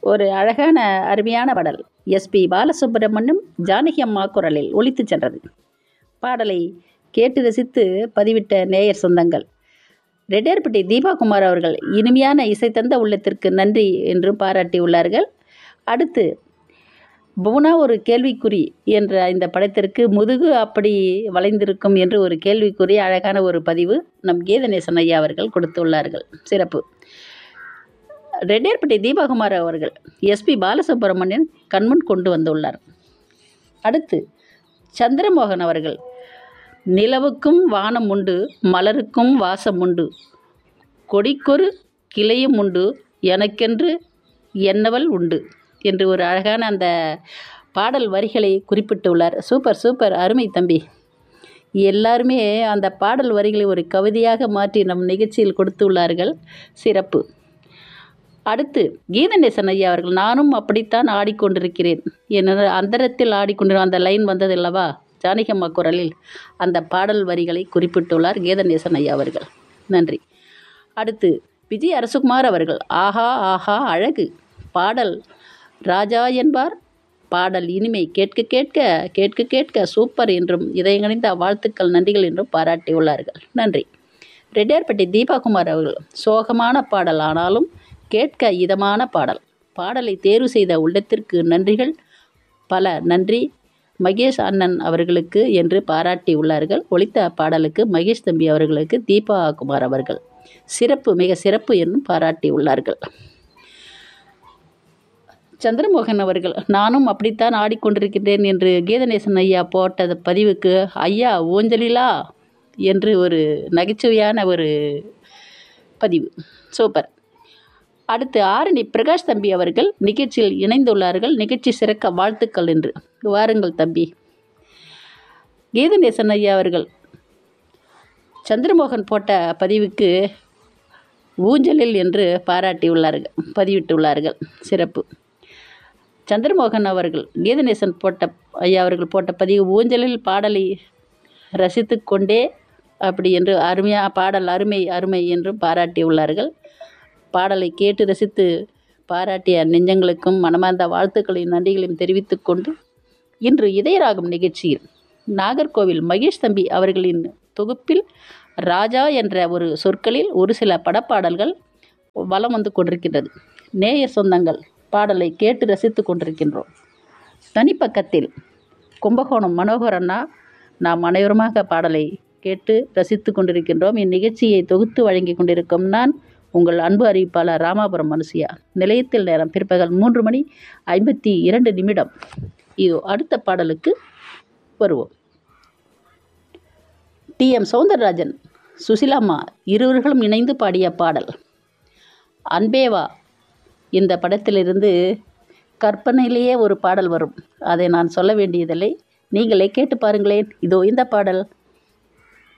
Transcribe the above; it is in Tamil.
ஒரு அழகான அருமையான பாடல் எஸ்பி பாலசுப்ரமணியம் ஜானகி அம்மா குரலில் ஒலித்துச் சென்றது பாடலை கேட்டு ரசித்து பதிவிட்ட நேயர் சொந்தங்கள் ரெட்டியார்பட்டி தீபாகுமார் அவர்கள் இனிமையான இசை தந்த உள்ளத்திற்கு நன்றி என்று பாராட்டியுள்ளார்கள் அடுத்து புவனா ஒரு கேள்விக்குறி என்ற இந்த படத்திற்கு முதுகு அப்படி வளைந்திருக்கும் என்று ஒரு கேள்விக்குறி அழகான ஒரு பதிவு நம் கீதநேசன் ஐயா அவர்கள் கொடுத்துள்ளார்கள் சிறப்பு ரெட்டியார்பட்டி தீபாகுமார் அவர்கள் எஸ்பி பாலசுப்ரமணியன் கண்முன் கொண்டு வந்துள்ளார் அடுத்து சந்திரமோகன் அவர்கள் நிலவுக்கும் வானம் உண்டு மலருக்கும் வாசம் உண்டு கொடிக்கொரு கிளையும் உண்டு எனக்கென்று என்னவள் உண்டு என்று ஒரு அழகான அந்த பாடல் வரிகளை குறிப்பிட்டுள்ளார் சூப்பர் சூப்பர் அருமை தம்பி எல்லாருமே அந்த பாடல் வரிகளை ஒரு கவிதையாக மாற்றி நம் நிகழ்ச்சியில் கொடுத்துள்ளார்கள் சிறப்பு அடுத்து கீதநேசன் ஐயா அவர்கள் நானும் அப்படித்தான் ஆடிக்கொண்டிருக்கிறேன் என அந்தரத்தில் ஆடிக்கொண்டிரு அந்த லைன் வந்தது அல்லவா ஜானகம்மா குரலில் அந்த பாடல் வரிகளை குறிப்பிட்டுள்ளார் கீதநேசன் ஐயா அவர்கள் நன்றி அடுத்து விஜய் அரசுகுமார் அவர்கள் ஆஹா ஆஹா அழகு பாடல் ராஜா என்பார் பாடல் இனிமை கேட்க கேட்க கேட்க கேட்க சூப்பர் என்றும் இதயங்கணிந்த வாழ்த்துக்கள் நன்றிகள் என்றும் பாராட்டியுள்ளார்கள் நன்றி ரெட்டியார்பட்டி தீபாகுமார் அவர்கள் சோகமான பாடல் ஆனாலும் கேட்க இதமான பாடல் பாடலை தேர்வு செய்த உள்ளத்திற்கு நன்றிகள் பல நன்றி மகேஷ் அண்ணன் அவர்களுக்கு என்று பாராட்டியுள்ளார்கள் ஒலித்த பாடலுக்கு மகேஷ் தம்பி அவர்களுக்கு தீபா குமார் அவர்கள் சிறப்பு மிக சிறப்பு என்றும் பாராட்டியுள்ளார்கள் சந்திரமோகன் அவர்கள் நானும் அப்படித்தான் ஆடிக்கொண்டிருக்கிறேன் என்று கீதநேசன் ஐயா போட்ட பதிவுக்கு ஐயா ஊஞ்சலிலா என்று ஒரு நகைச்சுவையான ஒரு பதிவு சூப்பர் அடுத்து ஆரணி பிரகாஷ் தம்பி அவர்கள் நிகழ்ச்சியில் இணைந்துள்ளார்கள் நிகழ்ச்சி சிறக்க வாழ்த்துக்கள் என்று வாருங்கள் தம்பி கீதநேசன் ஐயா அவர்கள் சந்திரமோகன் போட்ட பதிவுக்கு ஊஞ்சலில் என்று பாராட்டியுள்ளார்கள் பதிவிட்டுள்ளார்கள் சிறப்பு சந்திரமோகன் அவர்கள் கீதநேசன் போட்ட ஐயா அவர்கள் போட்ட பதிவு ஊஞ்சலில் பாடலை ரசித்து கொண்டே அப்படி என்று அருமையாக பாடல் அருமை அருமை என்றும் பாராட்டியுள்ளார்கள் பாடலை கேட்டு ரசித்து பாராட்டிய நெஞ்சங்களுக்கும் மனமார்ந்த வாழ்த்துக்களையும் நன்றிகளையும் தெரிவித்துக் கொண்டு இன்று இதயராகும் நிகழ்ச்சியில் நாகர்கோவில் மகேஷ் தம்பி அவர்களின் தொகுப்பில் ராஜா என்ற ஒரு சொற்களில் ஒரு சில படப்பாடல்கள் வலம் வந்து கொண்டிருக்கின்றது நேயர் சொந்தங்கள் பாடலை கேட்டு ரசித்து கொண்டிருக்கின்றோம் தனிப்பக்கத்தில் கும்பகோணம் மனோகரண்ணா நாம் அனைவருமாக பாடலை கேட்டு ரசித்து கொண்டிருக்கின்றோம் இந்நிகழ்ச்சியை தொகுத்து வழங்கி கொண்டிருக்கும் நான் உங்கள் அன்பு அறிவிப்பாளர் ராமாபுரம் மனுஷியா நிலையத்தில் நேரம் பிற்பகல் மூன்று மணி ஐம்பத்தி இரண்டு நிமிடம் இதோ அடுத்த பாடலுக்கு வருவோம் டி எம் சௌந்தரராஜன் சுசிலாம்மா இருவர்களும் இணைந்து பாடிய பாடல் அன்பேவா இந்த படத்திலிருந்து கற்பனையிலேயே ஒரு பாடல் வரும் அதை நான் சொல்ல வேண்டியதில்லை நீங்களே கேட்டு பாருங்களேன் இதோ இந்த பாடல்